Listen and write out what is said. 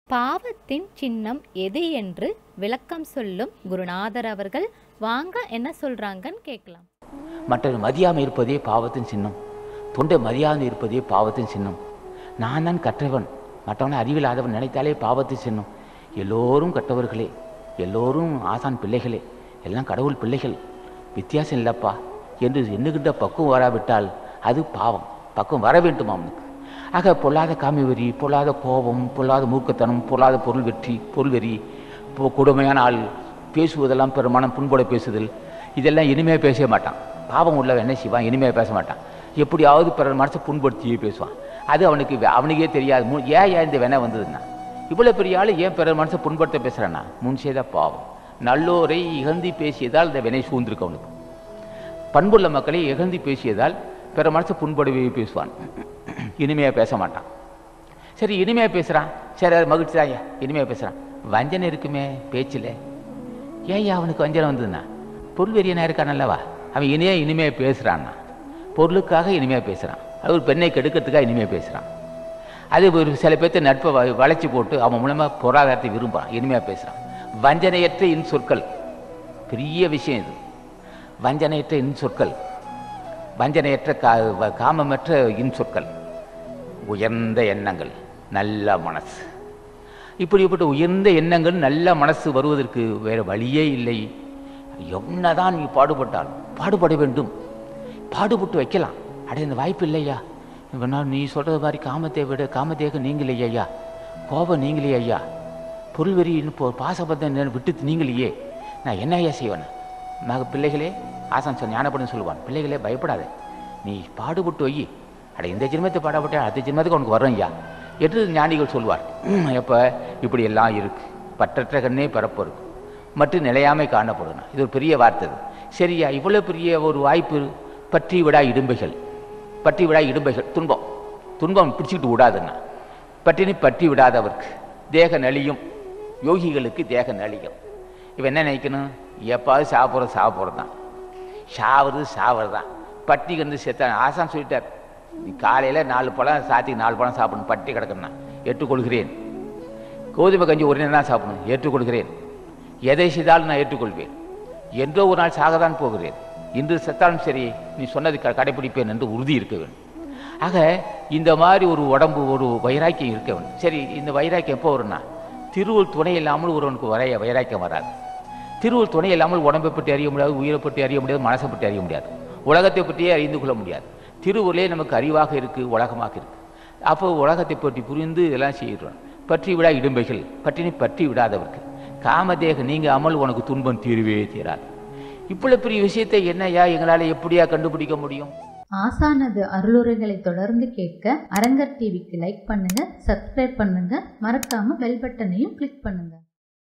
பாவத்தின் சின்னம் எது என்று விளக்கம் சொல்லும் குருநாதர் அவர்கள் வாங்க என்ன சொல்றாங்கன்னு கேட்கலாம் மற்றவர் மதியாமல் இருப்பதே பாவத்தின் சின்னம் தொண்டை மதியாமல் இருப்பதே பாவத்தின் சின்னம் நான் தான் கற்றவன் மற்றவனை அறிவில்லாதவன் நினைத்தாலே பாவத்தின் சின்னம் எல்லோரும் கற்றவர்களே எல்லோரும் ஆசான் பிள்ளைகளே எல்லாம் கடவுள் பிள்ளைகள் வித்தியாசம் இல்லைப்பா என்று எண்ணுகின்ற பக்குவம் வராவிட்டால் அது பாவம் பக்குவம் வர வேண்டும் அவனுக்கு ஆக பொல்லாத காமி வெறி பொல்லாத கோபம் பொல்லாத மூர்க்கத்தனம் பொல்லாத பொருள் வெற்றி பொருள் வெறி இப்போ கொடுமையான ஆள் பேசுவதெல்லாம் பெருமானம் புண்பட பேசுதல் இதெல்லாம் இனிமையாக பேசவே மாட்டான் பாவம் உள்ளவன் என்ன செய்வான் இனிமையாக பேச மாட்டான் எப்படியாவது பிறர் மனசை புண்படுத்தியே பேசுவான் அது அவனுக்கு வே- அவனுக்கே தெரியாது மு- ஏன் ஏன் இந்த வினை வந்ததுன்னா இவ்வளோ பெரிய ஆள் ஏன் பிறர் மனசை புண்படுத்த பேசுகிறான்னா முன் செய்த பாவம் நல்லோரை இகழ்ந்து பேசியதால் இந்த வினை சூழ்ந்திருக்கு அவனுக்கு பண்புள்ள மக்களை இகழ்ந்து பேசியதால் பிற மனசை புண்படவே பேசுவான் இனிமையாக பேச மாட்டான் சரி இனிமையாக பேசுகிறான் சரி அது மகிழ்ச்சி தான் ஐயா இனிமையாக பேசுகிறான் வஞ்சனை இருக்குமே பேச்சில் ஏன் அவனுக்கு வஞ்சனை வந்ததுன்னா பொருள் வெறியனா இருக்கான் அல்லவா அவன் இனியே இனிமையாக பேசுகிறான்னா பொருளுக்காக இனிமையாக பேசுகிறான் அது ஒரு பெண்ணை கெடுக்கிறதுக்காக இனிமையாக பேசுகிறான் அது ஒரு சில பேர்த்த நட்பை வ- வளைச்சு போட்டு அவன் மூலமாக பொருளாதாரத்தை விரும்புகிறான் இனிமையாக பேசுகிறான் வஞ்சனையற்ற இன் சொற்கள் பெரிய விஷயம் இது வஞ்சனையற்ற இன் சொற்கள் வஞ்சனையற்ற கா வ- காமமற்ற இன் சொற்கள் உயர்ந்த எண்ணங்கள் நல்ல மனசு இப்படிப்பட்ட உயர்ந்த எண்ணங்கள் நல்ல மனசு வருவதற்கு வேறு வழியே இல்லை என்னதான் நீ பாடுபட்டாலும் பாடுபட வேண்டும் பாடுபட்டு வைக்கலாம் அட இந்த வாய்ப்பு இல்லையா வேணா நீ சொல்கிறது மாதிரி காமத்தை விட காமத்தேக நீங்களே ஐயா கோபம் நீங்களே ஐயா பொருள் வெறி இப்போ பாசபந்தம் விட்டு நீங்களையே நான் என்ன ஐயா செய்வேன் மக பிள்ளைகளே ஆசான் சொல் ஞானப்படம் சொல்லுவான் பிள்ளைகளே பயப்படாத நீ பாடுபட்டு வை அட இந்த ஜென்மத்தை பாடப்பட்ட அடுத்த ஜென்மத்துக்கு உனக்கு வரும் ஐயா என்று ஞானிகள் சொல்வார் எப்போ இப்படி எல்லாம் இருக்கு பற்றற்ற கண்ணே பிறப்பு இருக்கும் மற்றும் நிலையாமை காணப்படணும் இது ஒரு பெரிய வார்த்தை இது. சரியா இவ்வளோ பெரிய ஒரு வாய்ப்பு பற்றி விடா இடும்பைகள் பற்றி விடா இடும்பைகள் துன்பம் துன்பம் பிடிச்சிக்கிட்டு விடாதுன்னா பட்டினி பற்றி விடாதவர்க்கு தேக நலியும் யோகிகளுக்கு தேக நலியும் இவன் என்ன நினைக்கணும் எப்பாவது சாப்பிட்றது சாப்பிட்றது தான் சாவுறது சாவுறது தான் பட்டி கிடந்து செத்தான் ஆசான் சொல்லிட்டார் நீ காலையில் நாலு பழம் சாத்திக்கு நாலு பழம் சாப்பிடணும் பட்டி கிடக்கணும் ஏற்றுக்கொள்கிறேன் கோதுமை கஞ்சி ஒரு நேரம் தான் சாப்பிடணும் ஏற்றுக்கொள்கிறேன் எதை செய்தாலும் நான் ஏற்றுக்கொள்வேன் என்றோ ஒரு நாள் சாகத்தான் போகிறேன் இன்று செத்தாலும் சரி நீ சொன்னது க கடைப்பிடிப்பேன் என்று உறுதி இருக்க வேண்டும் ஆக இந்த மாதிரி ஒரு உடம்பு ஒரு வைராக்கியம் இருக்க வேண்டும் சரி இந்த வைராக்கியம் எப்போ வரும்னா திருவுள் துணை இல்லாமல் ஒருவனுக்கு வரைய வைராக்கியம் வராது திருவுள் துணை இல்லாமல் உடம்பை பற்றி அறிய முடியாது உயிரை பற்றி அறிய முடியாது மனசை பற்றி அறிய முடியாது உலகத்தை பற்றியே அறிந்து கொள்ள முடியாது திருவுருளே நமக்கு அறிவாக இருக்கு உலகமாக இருக்கு அப்போ உலகத்தை பற்றி புரிந்து இதெல்லாம் செய்கிறோம் பற்றி விடா இடும்பைகள் பற்றினி பற்றி விடாதவர்கள் காமதேக நீங்க அமல் உனக்கு துன்பம் தீருவே தீராது இவ்வளவு பெரிய விஷயத்தை என்னையா எங்களால் எப்படியா கண்டுபிடிக்க முடியும் ஆசானது அருளுரைகளை தொடர்ந்து கேட்க அரங்கர் டிவிக்கு லைக் பண்ணுங்க சப்ஸ்கிரைப் பண்ணுங்க மறக்காம பெல் பட்டனையும் கிளிக் பண்ணுங்க